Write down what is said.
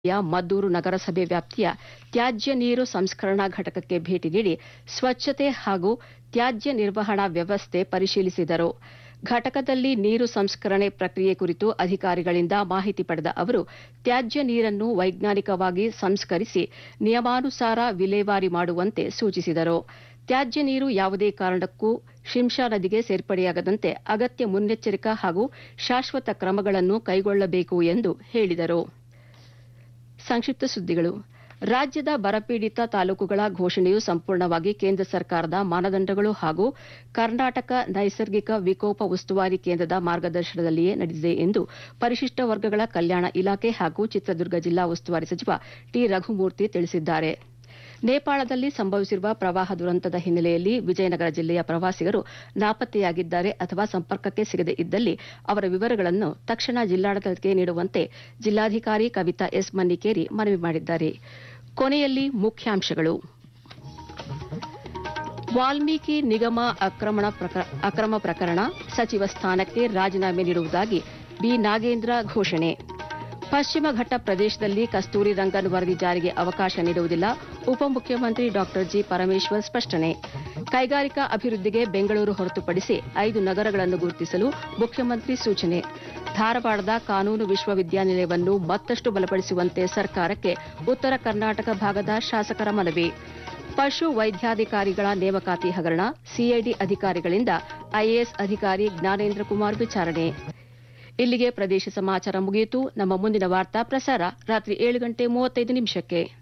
ಯ ಮದ್ದೂರು ನಗರಸಭೆ ವ್ಯಾಪ್ತಿಯ ತ್ಯಾಜ್ಯ ನೀರು ಸಂಸ್ಕರಣಾ ಘಟಕಕ್ಕೆ ಭೇಟಿ ನೀಡಿ ಸ್ವಚ್ಛತೆ ಹಾಗೂ ತ್ಯಾಜ್ಯ ನಿರ್ವಹಣಾ ವ್ಯವಸ್ಥೆ ಪರಿಶೀಲಿಸಿದರು ಘಟಕದಲ್ಲಿ ನೀರು ಸಂಸ್ಕರಣೆ ಪ್ರಕ್ರಿಯೆ ಕುರಿತು ಅಧಿಕಾರಿಗಳಿಂದ ಮಾಹಿತಿ ಪಡೆದ ಅವರು ತ್ಯಾಜ್ಯ ನೀರನ್ನು ವೈಜ್ಞಾನಿಕವಾಗಿ ಸಂಸ್ಕರಿಸಿ ನಿಯಮಾನುಸಾರ ವಿಲೇವಾರಿ ಮಾಡುವಂತೆ ಸೂಚಿಸಿದರು ತ್ಯಾಜ್ಯ ನೀರು ಯಾವುದೇ ಕಾರಣಕ್ಕೂ ಶಿಂಷಾ ನದಿಗೆ ಸೇರ್ಪಡೆಯಾಗದಂತೆ ಅಗತ್ಯ ಮುನ್ನೆಚ್ಚರಿಕಾ ಹಾಗೂ ಶಾಶ್ವತ ಕ್ರಮಗಳನ್ನು ಕೈಗೊಳ್ಳಬೇಕು ಎಂದು ಹೇಳಿದರು ಸಂಕ್ಷಿಪ್ತ ಸುದ್ದಿಗಳು ರಾಜ್ಯದ ಬರಪೀಡಿತ ತಾಲೂಕುಗಳ ಘೋಷಣೆಯು ಸಂಪೂರ್ಣವಾಗಿ ಕೇಂದ್ರ ಸರ್ಕಾರದ ಮಾನದಂಡಗಳು ಹಾಗೂ ಕರ್ನಾಟಕ ನೈಸರ್ಗಿಕ ವಿಕೋಪ ಉಸ್ತುವಾರಿ ಕೇಂದ್ರದ ಮಾರ್ಗದರ್ಶನದಲ್ಲಿಯೇ ನಡೆದಿದೆ ಎಂದು ಪರಿಶಿಷ್ಟ ವರ್ಗಗಳ ಕಲ್ಯಾಣ ಇಲಾಖೆ ಹಾಗೂ ಚಿತ್ರದುರ್ಗ ಜಿಲ್ಲಾ ಉಸ್ತುವಾರಿ ಸಚಿವ ಟಿ ರಘುಮೂರ್ತಿ ತಿಳಿಸಿದ್ದಾರೆ ನೇಪಾಳದಲ್ಲಿ ಸಂಭವಿಸಿರುವ ಪ್ರವಾಹ ದುರಂತದ ಹಿನ್ನೆಲೆಯಲ್ಲಿ ವಿಜಯನಗರ ಜಿಲ್ಲೆಯ ಪ್ರವಾಸಿಗರು ನಾಪತ್ತೆಯಾಗಿದ್ದಾರೆ ಅಥವಾ ಸಂಪರ್ಕಕ್ಕೆ ಸಿಗದೇ ಇದ್ದಲ್ಲಿ ಅವರ ವಿವರಗಳನ್ನು ತಕ್ಷಣ ಜಿಲ್ಲಾಡಳಿತಕ್ಕೆ ನೀಡುವಂತೆ ಜಿಲ್ಲಾಧಿಕಾರಿ ಕವಿತಾ ಎಸ್ ಮನ್ನಿಕೇರಿ ಮನವಿ ಮಾಡಿದ್ದಾರೆ ಕೊನೆಯಲ್ಲಿ ಮುಖ್ಯಾಂಶಗಳು ವಾಲ್ಮೀಕಿ ನಿಗಮ ಅಕ್ರಮ ಪ್ರಕರಣ ಸಚಿವ ಸ್ಥಾನಕ್ಕೆ ರಾಜೀನಾಮೆ ನೀಡುವುದಾಗಿ ಬಿ ನಾಗೇಂದ್ರ ಘೋಷಣೆ ಪಶ್ಚಿಮ ಘಟ್ಟ ಪ್ರದೇಶದಲ್ಲಿ ಕಸ್ತೂರಿ ರಂಗನ್ ವರದಿ ಜಾರಿಗೆ ಅವಕಾಶ ನೀಡುವುದಿಲ್ಲ ಉಪಮುಖ್ಯಮಂತ್ರಿ ಡಾ ಜಿ ಪರಮೇಶ್ವರ್ ಸ್ಪಷ್ಟನೆ ಕೈಗಾರಿಕಾ ಅಭಿವೃದ್ಧಿಗೆ ಬೆಂಗಳೂರು ಹೊರತುಪಡಿಸಿ ಐದು ನಗರಗಳನ್ನು ಗುರುತಿಸಲು ಮುಖ್ಯಮಂತ್ರಿ ಸೂಚನೆ ಧಾರವಾಡದ ಕಾನೂನು ವಿಶ್ವವಿದ್ಯಾನಿಲಯವನ್ನು ಮತ್ತಷ್ಟು ಬಲಪಡಿಸುವಂತೆ ಸರ್ಕಾರಕ್ಕೆ ಉತ್ತರ ಕರ್ನಾಟಕ ಭಾಗದ ಶಾಸಕರ ಮನವಿ ಪಶು ವೈದ್ಯಾಧಿಕಾರಿಗಳ ನೇಮಕಾತಿ ಹಗರಣ ಸಿಐಡಿ ಅಧಿಕಾರಿಗಳಿಂದ ಐಎಎಸ್ ಅಧಿಕಾರಿ ಜ್ಞಾನೇಂದ್ರ ಕುಮಾರ್ ವಿಚಾರಣೆ ಇಲ್ಲಿಗೆ ಪ್ರದೇಶ ಸಮಾಚಾರ ಮುಗಿಯಿತು ನಮ್ಮ ಮುಂದಿನ ವಾರ್ತಾ ಪ್ರಸಾರ ರಾತ್ರಿ ಏಳು ಗಂಟೆ ಮೂವತ್ತೈದು ನಿಮಿಷಕ್ಕೆ